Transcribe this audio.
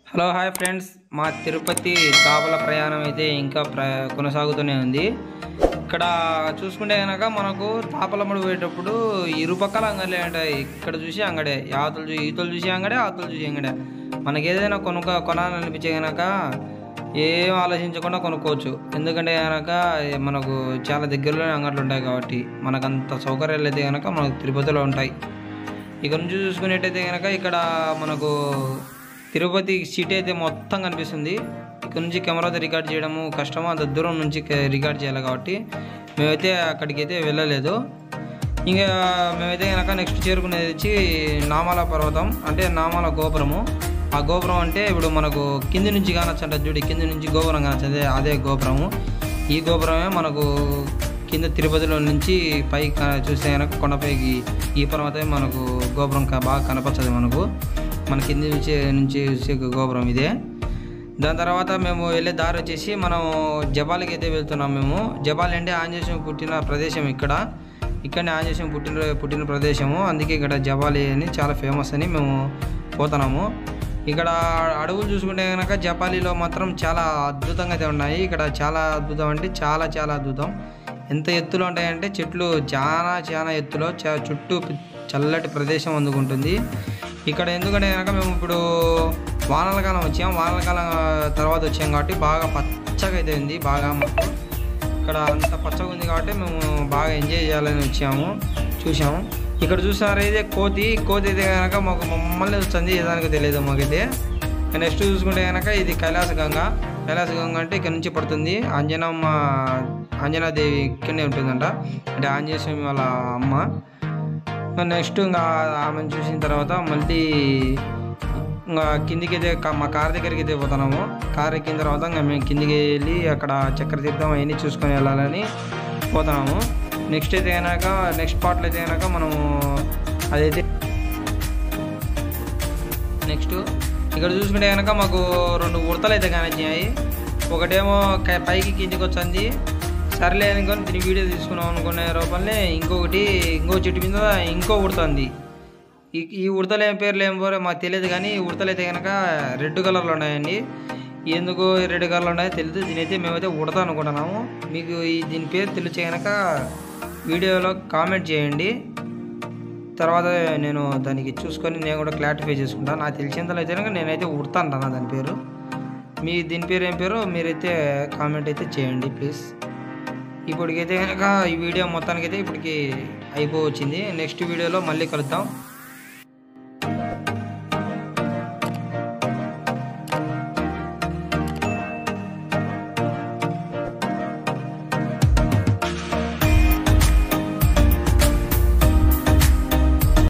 hello hi friends మా తిరుపతి చేపల ప్రయాణం అయితే ఇంకా ప్ర కొనసాగుతూనే ఉంది ఇక్కడ చూసుకుంటే కనుక మనకు చేపలమ్మడి పోయేటప్పుడు ఇరుపక్కల అంగడిలే ఉంటాయి ఇక్కడ చూసి అంగడే యాతలు చూసి ఈతలు చూసి అంగడే ఆతలు చూసి అంగడే మనకి ఏదైనా కొనుక్క కొనాలనిపించే కనుక ఏం ఆలోచించకుండా కొనుక్కోవచ్చు ఎందుకంటే కనుక మనకు చాలా దగ్గరలోనే అంగట్లు ఉంటాయి కాబట్టి మనకు అంత సౌకర్యాలు అయితే కనుక మనకు తిరుపతిలో ఉంటాయి ఇక్కడ నుంచి చూసుకునేట్టయితే కనుక ఇక్కడ మనకు తిరుపతి సిటీ అయితే మొత్తం కనిపిస్తుంది ఇక్కడ నుంచి కెమెరాతో రికార్డ్ చేయడము కష్టము అంత దూరం నుంచి క- రికార్డ్ చేయాలి కాబట్టి మేమైతే అక్కడికి అయితే వెళ్ళలేదు ఇంకా మేమైతే కనుక నెక్స్ట్ చేరుకునేది వచ్చి నామాల పర్వతం అంటే నామాల గోపురము ఆ గోపురం అంటే ఇప్పుడు మనకు కింది నుంచి కానొచ్చంట చూడు కింది నుంచి గోపురం కానొచ్చు అదే గోపురము ఈ గోపురమే మనకు కింద తిరుపతిలో నుంచి పైకి క- చూస్తే కనుక కొండపైకి ఈ పర్వతమే మనకు గోపురం క- బాగా కనపచ్చదు మనకు మన కింది నుంచి నుంచి చూసే గోపురం ఇదే దాని తర్వాత మేము వెళ్ళే దారి వచ్చేసి మనం జబాలికి అయితే వెళ్తున్నాం మేము జబాలి అంటే ఆంజనేయం పుట్టిన ప్రదేశం ఇక్కడ ఇక్కడనే ఆంజనేయం పుట్టిన పుట్టిన ప్రదేశము అందుకే ఇక్కడ జబాలి అని చాలా ఫేమస్ అని మేము పోతున్నాము ఇక్కడ అడవులు చూసుకుంటే కనుక జపాలీలో మాత్రం చాలా అద్భుతంగా అయితే ఉన్నాయి ఇక్కడ చాలా అద్భుతం అంటే చాలా చాలా అద్భుతం ఎంత ఎత్తులో ఉంటాయంటే చెట్లు చాలా చాలా ఎత్తులో చా- చుట్టూ పి- చల్లటి ప్రదేశం అందుకుంటుంది ఇక్కడ ఎందుకంటే కనుక మేము ఇప్పుడు వానల కాలం వచ్చాం వానల కాలం తర్వాత వచ్చాం కాబట్టి బాగా పచ్చగా అయితే ఉంది బాగా మాకు ఇక్కడ అంత పచ్చగా ఉంది కాబట్టి మేము బాగా ఎంజాయ్ చేయాలని వచ్చాము చూసాము ఇక్కడ చూసారు అయితే కోతి కోతి అయితే కనుక మాకు మమ్మల్ని వస్తుంది ఏదానికి తెలియదు మాకైతే నెక్స్ట్ చూసుకుంటే కనుక ఇది కైలాస గంగ కైలాస గంగ అంటే ఇక్కడ నుంచి పడుతుంది అంజనమ్మ అంజనాదేవి ఇక్కడనే ఉంటుందంట అంటే ఆంజనేయ స్వామి వాళ్ళ అమ్మ నెక్స్ట్ ఇంకా ఆమెను చూసిన తర్వాత మళ్ళీ ఇంకా కిందికి అయితే కా- మా కార్ దగ్గరికి అయితే పోతున్నాము కార్ ఎక్కిన తర్వాత ఇంకా మేము కిందికి వెళ్ళి అక్కడ చక్ర తీర్థం అవన్నీ చూసుకొని వెళ్ళాలని పోతున్నాము నెక్స్ట్ అయితే కనుక నెక్స్ట్ పార్ట్లో అయితే కనుక మనము అదైతే నెక్స్ట్ ఇక్కడ చూసుకుంటే కనుక మాకు రెండు ఉడతలు అయితే కనిపించాయి ఒకటేమో క- పైకి కిందికి వచ్చింది సర్లే అనుకొని దీని వీడియో తీసుకున్నాం అనుకునే రూపంలో ఇంకొకటి ఇంకో చెట్టు మీద ఇంకో ఉడుతుంది ఈ ఈ ఉడతలు ఏం పేర్లు ఏం పోరో మాకు తెలియదు కానీ ఈ ఉడతలు అయితే కనుక రెడ్ కలర్లో ఉన్నాయండి ఎందుకు రెడ్ కలర్లో ఉన్నాయో తెలియదు దీనైతే మేమైతే ఉడత అనుకుంటున్నాము మీకు ఈ దీని పేరు తెలిసే కనుక వీడియోలో కామెంట్ చేయండి తర్వాత నేను దానికి చూసుకొని నేను కూడా క్లారిఫై చేసుకుంటాను నాకు తెలిసినంతలో అయితే కనుక నేనైతే ఉడతా అంటాను దాని పేరు మీ దీని పేరు ఏం పేరు మీరైతే కామెంట్ అయితే చేయండి ప్లీజ్ ఇప్పటికైతే కనుక ఈ వీడియో మొత్తానికైతే ఇప్పటికి అయిపోవచ్చింది నెక్స్ట్ వీడియోలో మళ్ళీ కలుద్దాం